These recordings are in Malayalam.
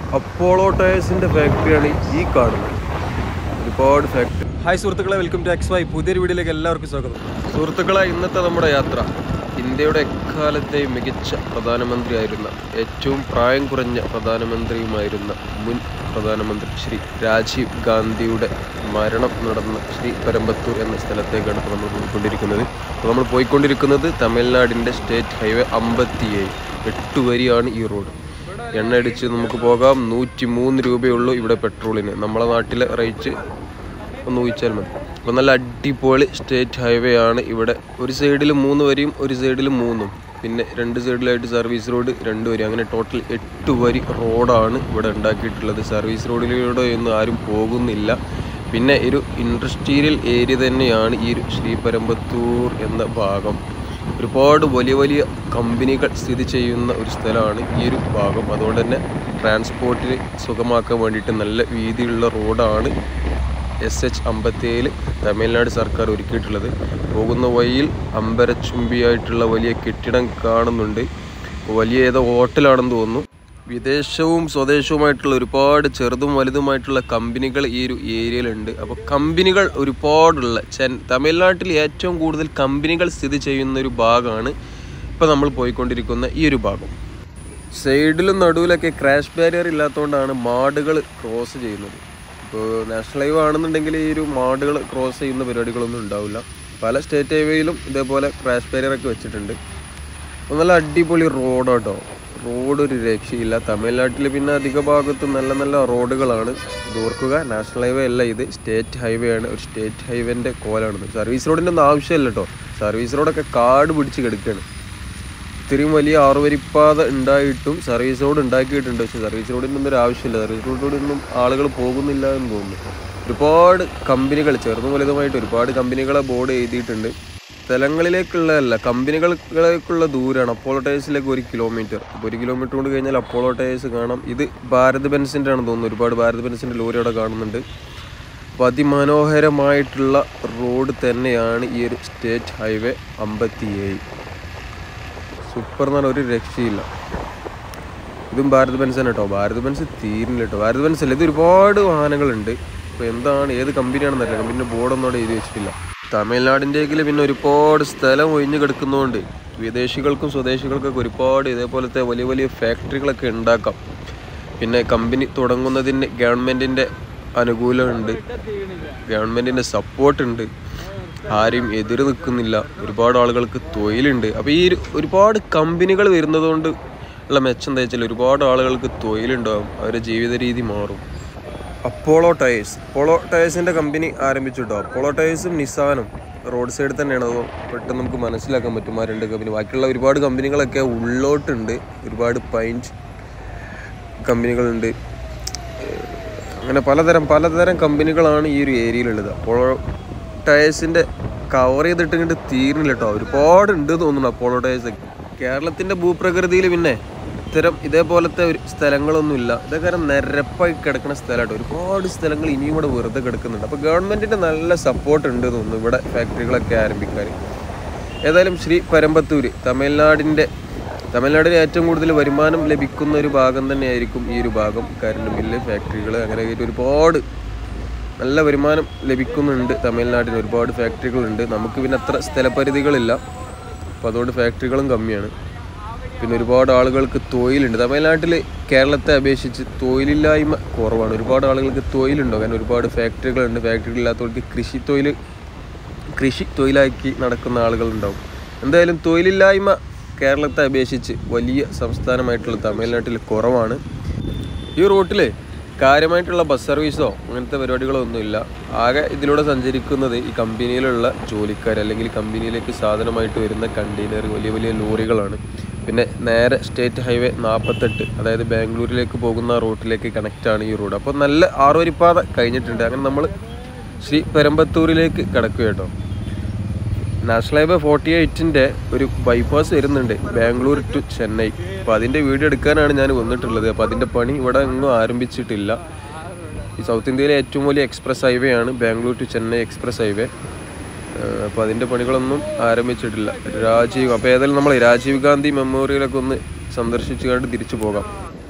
അപ്പോളോ ടയേഴ്സിൻ്റെ ഫാക്ടറിയാണ് ഈ കാണുന്നത് ഒരുപാട് ഫാക്ടറി ഹായ് സുഹൃത്തുക്കളെ വെൽക്കം ടു എക്സ് വൈ പുതിയൊരു വീഡിയോയിലേക്ക് എല്ലാവർക്കും സ്വാഗതം സുഹൃത്തുക്കളെ ഇന്നത്തെ നമ്മുടെ യാത്ര ഇന്ത്യയുടെ എക്കാലത്തെ മികച്ച പ്രധാനമന്ത്രിയായിരുന്ന ഏറ്റവും പ്രായം കുറഞ്ഞ പ്രധാനമന്ത്രിയുമായിരുന്ന മുൻ പ്രധാനമന്ത്രി ശ്രീ രാജീവ് ഗാന്ധിയുടെ മരണം നടന്ന ശ്രീ പെരമ്പത്തൂർ എന്ന സ്ഥലത്തേക്കാണ് ഇപ്പോൾ നമ്മൾ പോയിക്കൊണ്ടിരിക്കുന്നത് അപ്പോൾ നമ്മൾ പോയിക്കൊണ്ടിരിക്കുന്നത് തമിഴ്നാടിൻ്റെ സ്റ്റേറ്റ് ഹൈവേ അമ്പത്തിയേഴ് എട്ട് വരിയാണ് ഈ റോഡ് എണ്ണ അടിച്ച് നമുക്ക് പോകാം നൂറ്റി മൂന്ന് രൂപയുള്ളൂ ഇവിടെ പെട്രോളിന് നമ്മളെ നാട്ടിലെ റേറ്റ് ഒന്ന് ഊഹിച്ചാൽ മതി അപ്പോൾ നല്ല അടിപൊളി സ്റ്റേറ്റ് ഹൈവേ ആണ് ഇവിടെ ഒരു സൈഡിൽ മൂന്ന് വരിയും ഒരു സൈഡിൽ മൂന്നും പിന്നെ രണ്ട് സൈഡിലായിട്ട് സർവീസ് റോഡ് രണ്ട് വരി അങ്ങനെ ടോട്ടൽ എട്ട് വരി റോഡാണ് ഇവിടെ ഉണ്ടാക്കിയിട്ടുള്ളത് സർവീസ് റോഡിലൂടെ ഒന്നും ആരും പോകുന്നില്ല പിന്നെ ഒരു ഇൻഡസ്ട്രിയൽ ഏരിയ തന്നെയാണ് ഈ ഒരു ശ്രീപരമ്പത്തൂർ എന്ന ഭാഗം ഒരുപാട് വലിയ വലിയ കമ്പനികൾ സ്ഥിതി ചെയ്യുന്ന ഒരു സ്ഥലമാണ് ഈ ഒരു ഭാഗം അതുകൊണ്ട് തന്നെ ട്രാൻസ്പോർട്ടിന് സുഖമാക്കാൻ വേണ്ടിയിട്ട് നല്ല വീതിയുള്ള റോഡാണ് എസ് എച്ച് അമ്പത്തിയേഴിൽ തമിഴ്നാട് സർക്കാർ ഒരുക്കിയിട്ടുള്ളത് പോകുന്ന വഴിയിൽ അമ്പരച്ചുംബിയായിട്ടുള്ള വലിയ കെട്ടിടം കാണുന്നുണ്ട് വലിയ ഏതോ ഹോട്ടലാണെന്ന് തോന്നുന്നു വിദേശവും സ്വദേശവുമായിട്ടുള്ള ഒരുപാട് ചെറുതും വലുതുമായിട്ടുള്ള കമ്പനികൾ ഈ ഒരു ഏരിയയിലുണ്ട് അപ്പോൾ കമ്പനികൾ ഒരുപാടുള്ള ചെൻ തമിഴ്നാട്ടിൽ ഏറ്റവും കൂടുതൽ കമ്പനികൾ സ്ഥിതി ചെയ്യുന്ന ഒരു ഭാഗമാണ് ഇപ്പോൾ നമ്മൾ പോയിക്കൊണ്ടിരിക്കുന്ന ഈ ഒരു ഭാഗം സൈഡിലും നടുവിലൊക്കെ ക്രാഷ് ബാരിയർ ഇല്ലാത്തതുകൊണ്ടാണ് മാടുകൾ ക്രോസ് ചെയ്യുന്നത് ഇപ്പോൾ നാഷണൽ ഹൈവേ ആണെന്നുണ്ടെങ്കിൽ ഈ ഒരു മാടുകൾ ക്രോസ് ചെയ്യുന്ന പരിപാടികളൊന്നും ഉണ്ടാവില്ല പല സ്റ്റേറ്റ് ഹൈവേയിലും ഇതേപോലെ ക്രാഷ് ബാരിയർ ഒക്കെ വെച്ചിട്ടുണ്ട് അപ്പോൾ നല്ല അടിപൊളി റോഡ് കേട്ടോ റോഡ് ഒരു രക്ഷയില്ല തമിഴ്നാട്ടിൽ പിന്നെ അധിക ഭാഗത്തും നല്ല നല്ല റോഡുകളാണ് ഇത് ഓർക്കുക നാഷണൽ ഹൈവേ അല്ല ഇത് സ്റ്റേറ്റ് ഹൈവേ ആണ് ഒരു സ്റ്റേറ്റ് ഹൈവേൻ്റെ കോലാണിത് സർവീസ് റോഡിൻ്റെ ഒന്നും ആവശ്യമില്ല കേട്ടോ സർവീസ് റോഡൊക്കെ കാട് പിടിച്ച് കിടക്കുകയാണ് ഇത്രയും വലിയ ആറുവരിപ്പാത ഉണ്ടായിട്ടും സർവീസ് റോഡ് ഉണ്ടാക്കിയിട്ടുണ്ട് പക്ഷേ സർവീസ് റോഡിൻ്റെ ഒന്നും ഒരു ആവശ്യമില്ല സർവീസ് റോഡിലൊന്നും ആളുകൾ പോകുന്നില്ല എന്ന് തോന്നുന്നു ഒരുപാട് കമ്പനികൾ ചെറുതും വലുതുമായിട്ട് ഒരുപാട് കമ്പനികളെ ബോർഡ് എഴുതിയിട്ടുണ്ട് സ്ഥലങ്ങളിലേക്കുള്ളതല്ല കമ്പനികൾക്കുള്ള ദൂരമാണ് അപ്പോളോ ടയേഴ്സിലേക്ക് ഒരു കിലോമീറ്റർ അപ്പോൾ ഒരു കിലോമീറ്റർ കൊണ്ട് കഴിഞ്ഞാൽ അപ്പോളോ ടയേഴ്സ് കാണാം ഇത് ഭാരത് ബെൻസിൻ്റെ ആണെന്ന് തോന്നുന്നു ഒരുപാട് ഭാരത് ബെൻസിൻ്റെ ലോറി അവിടെ കാണുന്നുണ്ട് അപ്പോൾ അതിമനോഹരമായിട്ടുള്ള റോഡ് തന്നെയാണ് ഈ ഒരു സ്റ്റേറ്റ് ഹൈവേ അമ്പത്തിയേഴ് സൂപ്പർ എന്ന് പറഞ്ഞാൽ ഒരു രക്ഷയില്ല ഇതും ഭാരത് ബെൻസ് തന്നെ കേട്ടോ ഭാരത് ബെൻസ് തീരുന്നില്ല കേട്ടോ ഭാരത് ബെൻസ് അല്ല ഇത് ഒരുപാട് വാഹനങ്ങളുണ്ട് ഇപ്പോൾ എന്താണ് ഏത് കമ്പനിയാണെന്ന് അറിയില്ല കമ്പനിൻ്റെ ബോർഡൊന്നും അവിടെ എഴുതി വെച്ചിട്ടില്ല തമിഴ്നാടിൻ്റെയെങ്കിൽ പിന്നെ ഒരുപാട് സ്ഥലം ഒഴിഞ്ഞു കിടക്കുന്നതുകൊണ്ട് വിദേശികൾക്കും സ്വദേശികൾക്കൊക്കെ ഒരുപാട് ഇതേപോലത്തെ വലിയ വലിയ ഫാക്ടറികളൊക്കെ ഉണ്ടാക്കാം പിന്നെ കമ്പനി തുടങ്ങുന്നതിന് ഗവൺമെൻറ്റിൻ്റെ അനുകൂലമുണ്ട് ഗവൺമെൻറ്റിൻ്റെ സപ്പോർട്ടുണ്ട് ആരെയും എതിര് നിൽക്കുന്നില്ല ഒരുപാട് ആളുകൾക്ക് തൊഴിലുണ്ട് അപ്പോൾ ഈ ഒരു ഒരുപാട് കമ്പനികൾ വരുന്നതുകൊണ്ട് ഉള്ള മെച്ചം എന്താ വെച്ചാൽ ഒരുപാട് ആളുകൾക്ക് തൊഴിലുണ്ടാകും അവരുടെ ജീവിത രീതി മാറും അപ്പോളോ ടയേഴ്സ് അപ്പോളോ ടയേഴ്സിൻ്റെ കമ്പനി ആരംഭിച്ചു കേട്ടോ അപ്പോളോ ടയേഴ്സും നിസാനും റോഡ് സൈഡിൽ തന്നെയാണ് അതോ പെട്ടെന്ന് നമുക്ക് മനസ്സിലാക്കാൻ പറ്റും ആ രണ്ട് കമ്പനി ബാക്കിയുള്ള ഒരുപാട് കമ്പനികളൊക്കെ ഉള്ളോട്ടുണ്ട് ഒരുപാട് പൈൻറ്റ് കമ്പനികളുണ്ട് അങ്ങനെ പലതരം പലതരം കമ്പനികളാണ് ഈ ഒരു ഏരിയയിലുള്ളത് അപ്പോളോ ടയേഴ്സിൻ്റെ കവർ ചെയ്തിട്ട് ഇങ്ങോട്ട് തീരുന്നില്ല കേട്ടോ ഒരുപാട് ഉണ്ട് തോന്നുന്നു അപ്പോളോ ടയേഴ്സ് കേരളത്തിൻ്റെ ഭൂപ്രകൃതിയിൽ പിന്നെ ഇത്തരം ഇതേപോലത്തെ ഒരു സ്ഥലങ്ങളൊന്നുമില്ല ഇതൊക്കെ നിരപ്പായി കിടക്കുന്ന സ്ഥലമായിട്ട് ഒരുപാട് സ്ഥലങ്ങൾ ഇനിയും ഇവിടെ വെറുതെ കിടക്കുന്നുണ്ട് അപ്പോൾ ഗവൺമെൻറ്റിൻ്റെ നല്ല സപ്പോർട്ട് ഉണ്ട് തോന്നുന്നു ഇവിടെ ഫാക്ടറികളൊക്കെ ആരംഭിക്കാൻ ഏതായാലും ശ്രീ പരമ്പത്തൂര് തമിഴ്നാടിൻ്റെ തമിഴ്നാടിന് ഏറ്റവും കൂടുതൽ വരുമാനം ലഭിക്കുന്ന ഒരു ഭാഗം തന്നെയായിരിക്കും ഈ ഒരു ഭാഗം കരണ്ട് മില്ല് ഫാക്ടറികൾ അങ്ങനെ ആയിട്ട് ഒരുപാട് നല്ല വരുമാനം ലഭിക്കുന്നുണ്ട് തമിഴ്നാട്ടിന് ഒരുപാട് ഫാക്ടറികളുണ്ട് നമുക്ക് പിന്നെ അത്ര സ്ഥലപരിധികളില്ല അപ്പോൾ അതുകൊണ്ട് ഫാക്ടറികളും കമ്മിയാണ് പിന്നെ ഒരുപാട് ആളുകൾക്ക് തൊഴിലുണ്ട് തമിഴ്നാട്ടിൽ കേരളത്തെ അപേക്ഷിച്ച് തൊഴിലില്ലായ്മ കുറവാണ് ഒരുപാട് ആളുകൾക്ക് തൊഴിലുണ്ടോ കാരണം ഒരുപാട് ഫാക്ടറികളുണ്ട് ഫാക്ടറികളില്ലാത്തവർക്ക് കൃഷി തൊഴിൽ കൃഷി തൊഴിലാക്കി നടക്കുന്ന ആളുകളുണ്ടാവും എന്തായാലും തൊഴിലില്ലായ്മ കേരളത്തെ അപേക്ഷിച്ച് വലിയ സംസ്ഥാനമായിട്ടുള്ള തമിഴ്നാട്ടിൽ കുറവാണ് ഈ റൂട്ടിൽ കാര്യമായിട്ടുള്ള ബസ് സർവീസോ അങ്ങനത്തെ പരിപാടികളോ ഒന്നുമില്ല ആകെ ഇതിലൂടെ സഞ്ചരിക്കുന്നത് ഈ കമ്പനിയിലുള്ള ജോലിക്കാർ അല്ലെങ്കിൽ കമ്പനിയിലേക്ക് സാധനമായിട്ട് വരുന്ന കണ്ടെയ്നർ വലിയ വലിയ ലോറികളാണ് പിന്നെ നേരെ സ്റ്റേറ്റ് ഹൈവേ നാൽപ്പത്തെട്ട് അതായത് ബാംഗ്ലൂരിലേക്ക് പോകുന്ന റൂട്ടിലേക്ക് കണക്റ്റാണ് ഈ റോഡ് അപ്പോൾ നല്ല ആറുവരിപ്പാത കഴിഞ്ഞിട്ടുണ്ട് അങ്ങനെ നമ്മൾ ശ്രീ പെരമ്പത്തൂരിലേക്ക് കിടക്കുക കേട്ടോ നാഷണൽ ഹൈവേ ഫോർട്ടി എയ്റ്റിൻ്റെ ഒരു ബൈപ്പാസ് വരുന്നുണ്ട് ബാംഗ്ലൂർ ടു ചെന്നൈ അപ്പോൾ അതിൻ്റെ വീഡിയോ എടുക്കാനാണ് ഞാൻ വന്നിട്ടുള്ളത് അപ്പോൾ അതിൻ്റെ പണി ഇവിടെ ഒന്നും ആരംഭിച്ചിട്ടില്ല ഈ സൗത്ത് ഇന്ത്യയിലെ ഏറ്റവും വലിയ എക്സ്പ്രസ് ഹൈവേ ആണ് Bangalore to Chennai express highway അപ്പോൾ അതിൻ്റെ പണികളൊന്നും ആരംഭിച്ചിട്ടില്ല രാജീവ് അപ്പോൾ ഏതായാലും നമ്മൾ രാജീവ് ഗാന്ധി മെമ്മോറിയലൊക്കെ ഒന്ന് സന്ദർശിച്ചു കണ്ട് തിരിച്ചു പോകാം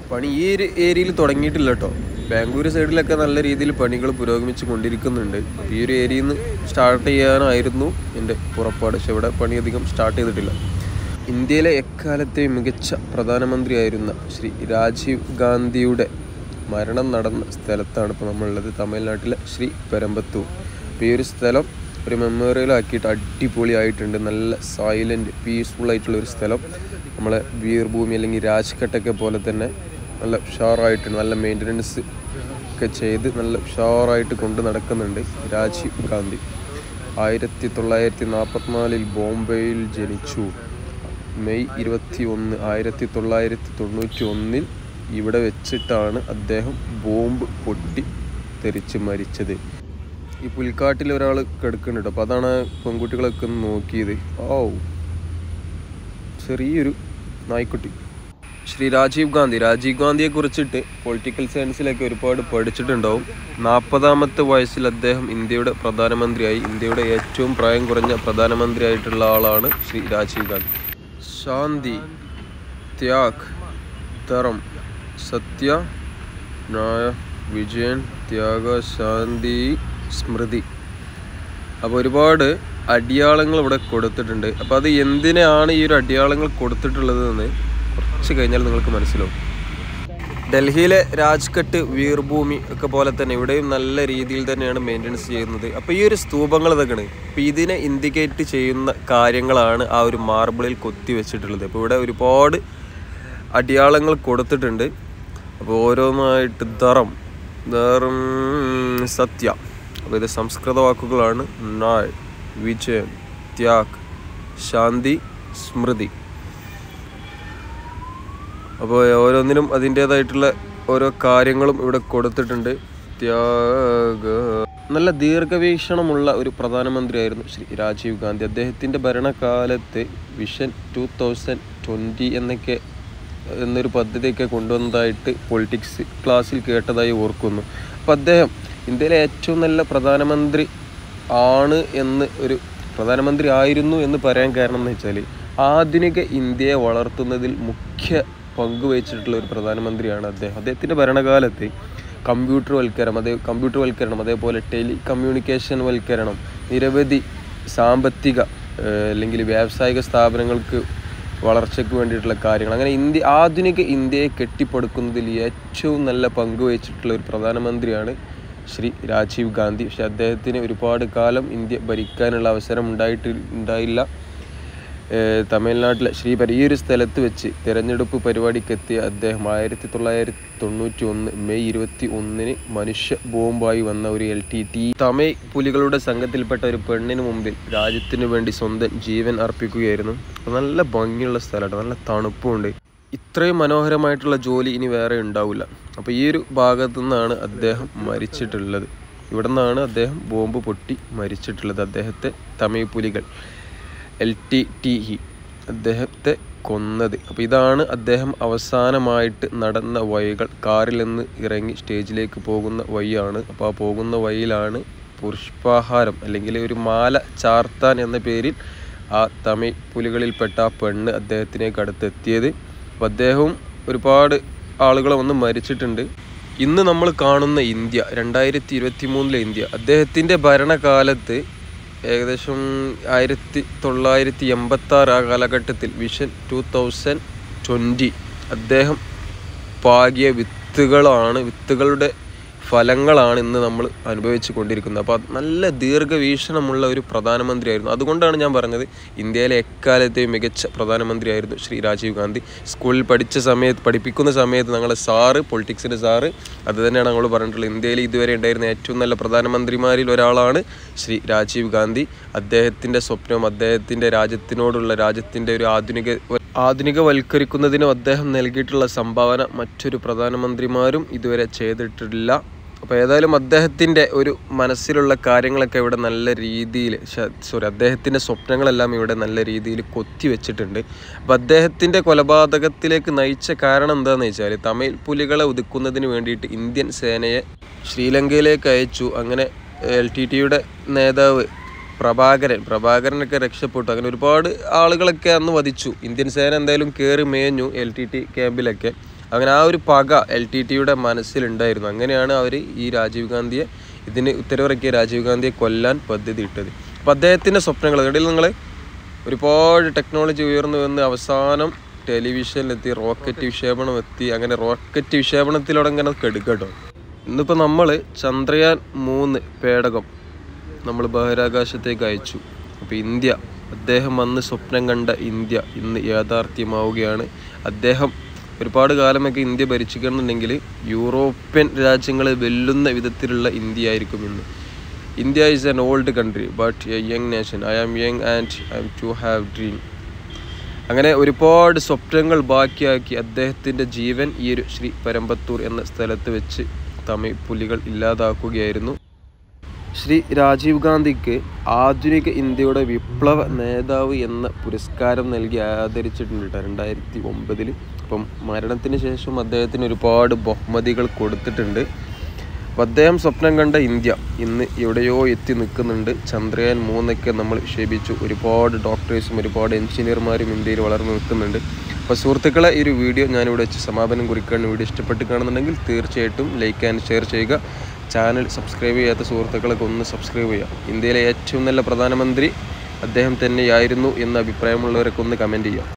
പണി ഈ ഒരു ഏരിയയിൽ തുടങ്ങിയിട്ടില്ല കേട്ടോ ബാംഗ്ലൂർ സൈഡിലൊക്കെ നല്ല രീതിയിൽ പണികൾ പുരോഗമിച്ച് കൊണ്ടിരിക്കുന്നുണ്ട് ഈ ഒരു ഏരിയയിൽ നിന്ന് സ്റ്റാർട്ട് ചെയ്യാനായിരുന്നു എൻ്റെ പുറപ്പാട് പക്ഷെ ഇവിടെ പണി അധികം സ്റ്റാർട്ട് ചെയ്തിട്ടില്ല ഇന്ത്യയിലെ എക്കാലത്തെ മികച്ച പ്രധാനമന്ത്രിയായിരുന്ന ശ്രീ രാജീവ് ഗാന്ധിയുടെ മരണം നടന്ന സ്ഥലത്താണ് ഇപ്പോൾ നമ്മളുള്ളത് തമിഴ്നാട്ടിലെ ശ്രീ പെരമ്പത്തൂർ അപ്പോൾ ഈ ഒരു സ്ഥലം ഒരു മെമ്മോറിയൽ ആക്കിയിട്ട് അടിപൊളിയായിട്ടുണ്ട് നല്ല സൈലൻറ്റ് പീസ്ഫുൾ ആയിട്ടുള്ള ഒരു സ്ഥലം നമ്മളെ വീർഭൂമി അല്ലെങ്കിൽ രാജ്ഘട്ടൊക്കെ പോലെ തന്നെ നല്ല ഉഷാറായിട്ടുണ്ട് നല്ല മെയിൻ്റനൻസ് ഒക്കെ ചെയ്ത് നല്ല ഉഷാറായിട്ട് കൊണ്ട് നടക്കുന്നുണ്ട് രാജീവ് ഗാന്ധി ആയിരത്തി തൊള്ളായിരത്തി നാൽപ്പത്തിനാലിൽ ബോംബെയിൽ ജനിച്ചു മെയ് ഇരുപത്തി ഒന്ന് ആയിരത്തി തൊള്ളായിരത്തി തൊണ്ണൂറ്റി ഒന്നിൽ ഇവിടെ വെച്ചിട്ടാണ് അദ്ദേഹം ബോംബ് പൊട്ടി തെറിച്ച് മരിച്ചത് ഈ പുൽക്കാട്ടിൽ ഒരാൾ കിടക്കുന്നുണ്ട് അപ്പോൾ അതാണ് പെൺകുട്ടികളൊക്കെ ഒന്ന് നോക്കിയത് ഓ ചെറിയൊരു നായ്ക്കുട്ടി ശ്രീ രാജീവ് ഗാന്ധി രാജീവ് ഗാന്ധിയെ കുറിച്ചിട്ട് പൊളിറ്റിക്കൽ സയൻസിലൊക്കെ ഒരുപാട് പഠിച്ചിട്ടുണ്ടാവും നാൽപ്പതാമത്തെ വയസ്സിൽ അദ്ദേഹം ഇന്ത്യയുടെ പ്രധാനമന്ത്രിയായി ഇന്ത്യയുടെ ഏറ്റവും പ്രായം കുറഞ്ഞ പ്രധാനമന്ത്രിയായിട്ടുള്ള ആളാണ് ശ്രീ രാജീവ് ഗാന്ധി ശാന്തി ത്യാഗ് ധർം സത്യ ന്യായ വിജയൻ ത്യാഗ ശാന്തി സ്മൃതി അപ്പോൾ ഒരുപാട് അടിയാളങ്ങൾ ഇവിടെ കൊടുത്തിട്ടുണ്ട് അപ്പോൾ അത് എന്തിനാണ് ഈ ഒരു അടിയാളങ്ങൾ കൊടുത്തിട്ടുള്ളത് എന്ന് കുറച്ച് കഴിഞ്ഞാൽ നിങ്ങൾക്ക് മനസ്സിലാവും ഡൽഹിയിലെ രാജ്ഘട്ട് വീർഭൂമി ഒക്കെ പോലെ തന്നെ ഇവിടെയും നല്ല രീതിയിൽ തന്നെയാണ് മെയിൻ്റനൻസ് ചെയ്യുന്നത് അപ്പോൾ ഈ ഒരു സ്തൂപങ്ങൾ ഇതൊക്കെയാണ് അപ്പോൾ ഇതിനെ ഇൻഡിക്കേറ്റ് ചെയ്യുന്ന കാര്യങ്ങളാണ് ആ ഒരു മാർബിളിൽ കൊത്തി വെച്ചിട്ടുള്ളത് അപ്പോൾ ഇവിടെ ഒരുപാട് അടിയാളങ്ങൾ കൊടുത്തിട്ടുണ്ട് അപ്പോൾ ഓരോന്നായിട്ട് ധറം ധറം സത്യ അപ്പോൾ ഇത് സംസ്കൃത വാക്കുകളാണ് നായ് വിജയൻ ത്യാഗ് ശാന്തി സ്മൃതി അപ്പോൾ ഓരോന്നിനും അതിൻ്റേതായിട്ടുള്ള ഓരോ കാര്യങ്ങളും ഇവിടെ കൊടുത്തിട്ടുണ്ട് ത്യാഗ നല്ല ദീർഘവീക്ഷണമുള്ള ഒരു പ്രധാനമന്ത്രിയായിരുന്നു ശ്രീ രാജീവ് ഗാന്ധി അദ്ദേഹത്തിൻ്റെ ഭരണകാലത്ത് വിഷൻ ടു തൗസൻഡ് ട്വൻറ്റി എന്നൊക്കെ എന്നൊരു പദ്ധതിയൊക്കെ കൊണ്ടുവന്നതായിട്ട് പൊളിറ്റിക്സ് ക്ലാസ്സിൽ കേട്ടതായി ഓർക്കുന്നു അപ്പോൾ അദ്ദേഹം ഇന്ത്യയിലെ ഏറ്റവും നല്ല പ്രധാനമന്ത്രി ആണ് എന്ന് ഒരു പ്രധാനമന്ത്രി ആയിരുന്നു എന്ന് പറയാൻ കാരണം എന്ന് വെച്ചാൽ ആധുനിക ഇന്ത്യയെ വളർത്തുന്നതിൽ മുഖ്യ പങ്ക് വഹിച്ചിട്ടുള്ള ഒരു പ്രധാനമന്ത്രിയാണ് അദ്ദേഹം അദ്ദേഹത്തിൻ്റെ ഭരണകാലത്ത് കമ്പ്യൂട്ടർ വൽക്കരണം അതേ കമ്പ്യൂട്ടർ വൽക്കരണം അതേപോലെ ടെലി കമ്മ്യൂണിക്കേഷൻ വൽക്കരണം നിരവധി സാമ്പത്തിക ഏഹ്, അല്ലെങ്കിൽ വ്യാവസായിക സ്ഥാപനങ്ങൾക്ക് വളർച്ചയ്ക്ക് വേണ്ടിയിട്ടുള്ള കാര്യങ്ങൾ അങ്ങനെ ഇന്ത്യ ആധുനിക ഇന്ത്യയെ കെട്ടിപ്പടുക്കുന്നതിൽ ഏറ്റവും നല്ല പങ്ക് വഹിച്ചിട്ടുള്ള ഒരു പ്രധാനമന്ത്രിയാണ് ശ്രീ രാജീവ് ഗാന്ധി പക്ഷെ അദ്ദേഹത്തിന് ഒരുപാട് കാലം ഇന്ത്യ ഭരിക്കാനുള്ള അവസരം ഉണ്ടായിട്ട് ഉണ്ടായില്ല ഏഹ് തമിഴ്നാട്ടിലെ ശ്രീപരി ഈ ഒരു സ്ഥലത്ത് വെച്ച് തിരഞ്ഞെടുപ്പ് പരിപാടിക്കെത്തിയ അദ്ദേഹം ആയിരത്തി തൊള്ളായിരത്തി തൊണ്ണൂറ്റി ഒന്ന് മെയ് ഇരുപത്തി ഒന്നിന് മനുഷ്യ ബോംബായി വന്ന ഒരു എൽ ടി ടി തമിഴ് പുലികളുടെ സംഘത്തിൽപ്പെട്ട ഒരു പെണ്ണിന് മുമ്പിൽ രാജ്യത്തിന് വേണ്ടി സ്വന്തം ജീവൻ അർപ്പിക്കുകയായിരുന്നു അപ്പോൾ നല്ല ഭംഗിയുള്ള സ്ഥലമാണ് നല്ല തണുപ്പുണ്ട് ഇത്രയും മനോഹരമായിട്ടുള്ള ജോലി ഇനി വേറെ ഉണ്ടാവില്ല അപ്പോൾ ഈ ഒരു ഭാഗത്തു നിന്നാണ് അദ്ദേഹം മരിച്ചിട്ടുള്ളത് ഇവിടെ നിന്നാണ് അദ്ദേഹം ബോംബ് പൊട്ടി മരിച്ചിട്ടുള്ളത് അദ്ദേഹത്തെ തമിഴ് പുലികൾ എൽ ടി ടി ഇ അദ്ദേഹത്തെ കൊന്നത് അപ്പോൾ ഇതാണ് അദ്ദേഹം അവസാനമായിട്ട് നടന്ന വഴികൾ കാറിൽ നിന്ന് ഇറങ്ങി സ്റ്റേജിലേക്ക് പോകുന്ന വഴിയാണ് അപ്പോൾ ആ പോകുന്ന വഴിയിലാണ് പുഷ്പാഹാരം അല്ലെങ്കിൽ ഒരു മാല ചാർത്താൻ എന്ന പേരിൽ ആ തമിഴ് പുലികളിൽപ്പെട്ട ആ പെണ്ണ് അദ്ദേഹത്തിനേക്ക് അടുത്തെത്തിയത് അപ്പോൾ അദ്ദേഹവും ഒരുപാട് ആളുകളെ വന്ന് മരിച്ചിട്ടുണ്ട് ഇന്ന് നമ്മൾ കാണുന്ന ഇന്ത്യ രണ്ടായിരത്തി ഇരുപത്തി മൂന്നിലെ ഇന്ത്യ അദ്ദേഹത്തിൻ്റെ ഭരണകാലത്ത് ഏകദേശം ആയിരത്തി തൊള്ളായിരത്തി എൺപത്തി ആറ് ആ കാലഘട്ടത്തിൽ വിഷൻ ടു തൗസൻഡ് ട്വൻറ്റി അദ്ദേഹം പാകിയ വിത്തുകളാണ് വിത്തുകളുടെ ഫലങ്ങളാണ് ഇന്ന് നമ്മൾ അനുഭവിച്ചു കൊണ്ടിരിക്കുന്നത് അപ്പോൾ അത് നല്ല ദീർഘവീക്ഷണമുള്ള ഒരു പ്രധാനമന്ത്രിയായിരുന്നു അതുകൊണ്ടാണ് ഞാൻ പറഞ്ഞത് ഇന്ത്യയിലെ എക്കാലത്തെയും മികച്ച പ്രധാനമന്ത്രിയായിരുന്നു ശ്രീ രാജീവ് ഗാന്ധി സ്കൂളിൽ പഠിച്ച സമയത്ത് പഠിപ്പിക്കുന്ന സമയത്ത് ഞങ്ങളെ സാറ് പൊളിറ്റിക്സിൻ്റെ സാറ് അത് തന്നെയാണ് ഞങ്ങൾ പറഞ്ഞിട്ടുള്ളത് ഇന്ത്യയിൽ ഇതുവരെ ഉണ്ടായിരുന്ന ഏറ്റവും നല്ല പ്രധാനമന്ത്രിമാരിൽ ഒരാളാണ് ശ്രീ രാജീവ് ഗാന്ധി അദ്ദേഹത്തിൻ്റെ സ്വപ്നവും അദ്ദേഹത്തിൻ്റെ രാജ്യത്തിനോടുള്ള രാജ്യത്തിൻ്റെ ഒരു ആധുനിക ആധുനികവൽക്കരിക്കുന്നതിനും അദ്ദേഹം നൽകിയിട്ടുള്ള സംഭാവന മറ്റൊരു പ്രധാനമന്ത്രിമാരും ഇതുവരെ ചെയ്തിട്ടില്ല അപ്പോൾ ഏതായാലും അദ്ദേഹത്തിൻ്റെ ഒരു മനസ്സിലുള്ള കാര്യങ്ങളൊക്കെ ഇവിടെ നല്ല രീതിയിൽ സോറി അദ്ദേഹത്തിൻ്റെ സ്വപ്നങ്ങളെല്ലാം ഇവിടെ നല്ല രീതിയിൽ കൊത്തി വെച്ചിട്ടുണ്ട് അപ്പോൾ അദ്ദേഹത്തിൻ്റെ കൊലപാതകത്തിലേക്ക് നയിച്ച കാരണം എന്താണെന്ന് വെച്ചാൽ തമിഴ് പുലികളെ ഒതുക്കുന്നതിന് വേണ്ടിയിട്ട് ഇന്ത്യൻ സേനയെ ശ്രീലങ്കയിലേക്ക് അയച്ചു അങ്ങനെ എൽ ടി ടിയുടെ നേതാവ് പ്രഭാകരൻ പ്രഭാകരനൊക്കെ രക്ഷപ്പെട്ടു അങ്ങനെ ഒരുപാട് ആളുകളൊക്കെ അന്ന് വധിച്ചു ഇന്ത്യൻ സേന എന്തായാലും കയറി മേഞ്ഞു എൽ ടി ടി ക്യാമ്പിലൊക്കെ അങ്ങനെ ആ ഒരു പക എൽ ടി ടിയുടെ മനസ്സിലുണ്ടായിരുന്നു അങ്ങനെയാണ് അവർ ഈ രാജീവ് ഗാന്ധിയെ ഇതിന് ഉത്തരവിറക്കിയ രാജീവ് ഗാന്ധിയെ കൊല്ലാൻ പദ്ധതി ഇട്ടത് അപ്പോൾ അദ്ദേഹത്തിൻ്റെ സ്വപ്നങ്ങൾ ഇടയിൽ നിങ്ങൾ ഒരുപാട് ടെക്നോളജി ഉയർന്നു വന്ന് അവസാനം ടെലിവിഷനിലെത്തി റോക്കറ്റ് വിക്ഷേപണം എത്തി അങ്ങനെ റോക്കറ്റ് വിക്ഷേപണത്തിലൂടെ അങ്ങനെ കെടുക്കട്ടോ ഇന്നിപ്പോൾ നമ്മൾ ചന്ദ്രയാൻ മൂന്ന് പേടകം നമ്മൾ ബഹിരാകാശത്തേക്ക് അയച്ചു അപ്പോൾ ഇന്ത്യ അദ്ദേഹം അന്ന് സ്വപ്നം കണ്ട ഇന്ത്യ ഇന്ന് യാഥാർത്ഥ്യമാവുകയാണ് അദ്ദേഹം ഒരുപാട് കാലമൊക്കെ ഇന്ത്യ ഭരിച്ചിരിക്കുന്നുണ്ടെങ്കിൽ യൂറോപ്യൻ രാജ്യങ്ങളെ വെല്ലുന്ന വിധത്തിലുള്ള ഇന്ത്യ ആയിരിക്കും ഇന്ന് India is an old country but a young nation I am young and I am to have dream അങ്ങനെ ഒരുപാട് സ്വപ്നങ്ങൾ ബാക്കിയാക്കി അദ്ദേഹത്തിൻ്റെ ജീവൻ ഈ ഒരു ശ്രീ പരമ്പത്തൂർ എന്ന സ്ഥലത്ത് വെച്ച് തമിഴ് പുലികൾ ഇല്ലാതാക്കുകയായിരുന്നു ശ്രീ രാജീവ് ഗാന്ധിക്ക് ആധുനിക ഇന്ത്യയുടെ വിപ്ലവ നേതാവ് എന്ന പുരസ്കാരം നൽകി ആദരിച്ചിട്ടുണ്ട് കേട്ടോ രണ്ടായിരത്തി ഒമ്പതിൽ അപ്പം മരണത്തിന് ശേഷം അദ്ദേഹത്തിന് ഒരുപാട് ബഹുമതികൾ കൊടുത്തിട്ടുണ്ട് അപ്പം അദ്ദേഹം സ്വപ്നം കണ്ട ഇന്ത്യ ഇന്ന് എവിടെയോ എത്തി നിൽക്കുന്നുണ്ട് ചന്ദ്രയാൻ മൂന്നൊക്കെ നമ്മൾ വിക്ഷേപിച്ചു ഒരുപാട് ഡോക്ടേഴ്സും ഒരുപാട് എഞ്ചിനീയർമാരും ഇന്ത്യയിൽ വളർന്നു നിൽക്കുന്നുണ്ട് അപ്പോൾ സുഹൃത്തുക്കളെ ഈ ഒരു വീഡിയോ ഞാനിവിടെ വെച്ച് സമാപനം കുറിക്കുകയാണ് വീഡിയോ ഇഷ്ടപ്പെട്ട് കാണുന്നുണ്ടെങ്കിൽ തീർച്ചയായിട്ടും ലൈക്ക് ആൻഡ് ഷെയർ ചെയ്യുക ചാനൽ സബ്സ്ക്രൈബ് ചെയ്യാത്ത സുഹൃത്തുക്കളൊക്കെ ഒന്ന് സബ്സ്ക്രൈബ് ചെയ്യുക ഇന്ത്യയിലെ ഏറ്റവും നല്ല പ്രധാനമന്ത്രി അദ്ദേഹം തന്നെയായിരുന്നു എന്ന അഭിപ്രായമുള്ളവരൊക്കെ ഒന്ന് കമൻറ്റ് ചെയ്യുക